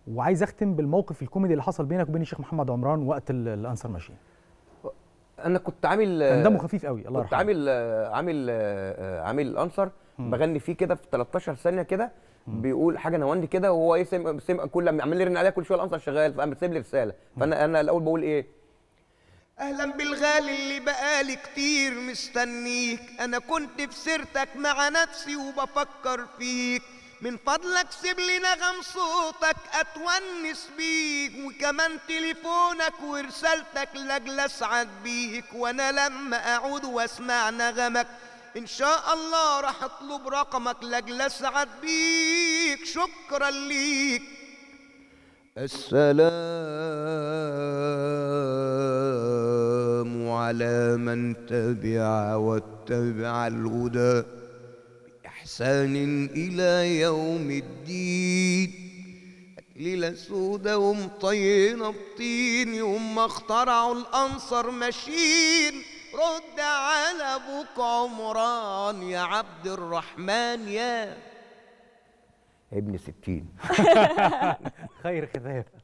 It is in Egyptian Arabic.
وعايز اختم بالموقف الكوميدي اللي حصل بينك وبين الشيخ محمد عمران وقت ال- الانصار ماشيين انا كنت عامل كان دمه خفيف قوي الله كنت يرحمه عامل آه، عامل آه، عامل الانسر بغني فيه كده في 13 ثانيه كده بيقول حاجه نواندي كده وهو ايه سمع سمع كل لما عمال يرن عليها كل شويه الانسر شغال فقام سيب لي رساله فانا انا الاول بقول ايه اهلا بالغالي اللي بقالي كتير مستنيك انا كنت في سيرتك مع نفسي وبفكر فيك من فضلك سيب لي نغم صوتك اتونس بيك وكمان تليفونك ورسالتك لاجل اسعد بيك وانا لما اعود واسمع نغمك ان شاء الله راح اطلب رقمك لاجل اسعد بيك شكرا ليك السلام على من تبع واتبع الهدى بإحسان إلى يوم الدين ليلة سودة ومطينة بطين يوم ما اخترعوا الأنصر ماشيين رد على أبوك عمران يا عبد الرحمن يا ابن 60 خير ختام